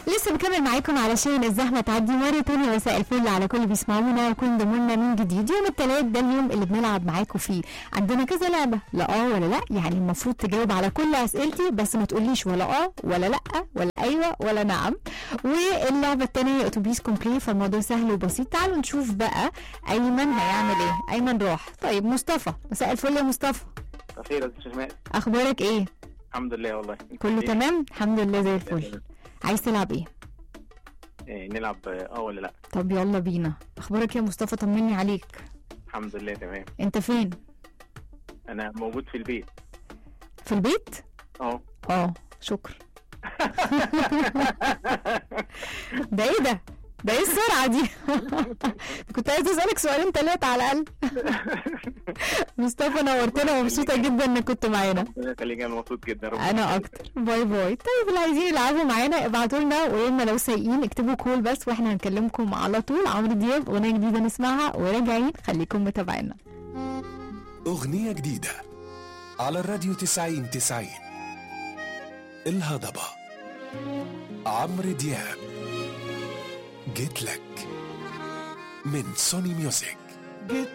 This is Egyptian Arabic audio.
لسه بكمل معاكم علشان الزحمه تعدي مره تانية مساء الفل على كل اللي بيسمعونا وكل ضمنا من جديد يوم الثلاث ده اليوم اللي بنلعب معاكم فيه عندنا كذا لعبه لا اه ولا لا يعني المفروض تجاوب على كل اسئلتي بس ما تقوليش ولا اه ولا لا ولا ايوه ولا نعم واللعبه الثانيه اتوبيس كومبلي فالموضوع سهل وبسيط تعالوا نشوف بقى ايمن هيعمل ايه ايمن راح طيب مصطفى مساء الفل يا مصطفى خير يا استاذ شيماء اخبارك ايه الحمد لله والله كله إيه؟ تمام الحمد لله زي الفل عايز تلعب ايه إيه نلعب اه ولا لا طب يلا بينا اخبارك يا مصطفى طمني عليك الحمد لله تمام انت فين انا موجود في البيت في البيت اه اه شكرا ده ايه ده ده ايه السرعه دي كنت عايز اسالك سؤالين ثلاثه على الاقل مصطفى نورتنا ومبسوطه جدا انك كنت معانا ربنا يخليك انا مبسوط جدا ربنا انا يخليك. اكتر باي باي طيب اللي عايزين يلعبوا معانا ابعتوا لنا وقولوا لنا لو سايقين اكتبوا كول بس واحنا هنكلمكم على طول عمرو دياب اغنيه جديده نسمعها وراجعين خليكم متابعينا أغنية جديدة على الراديو تسعين تسعين الهضبة عمرو دياب جيت لك من سوني ميوزك جيت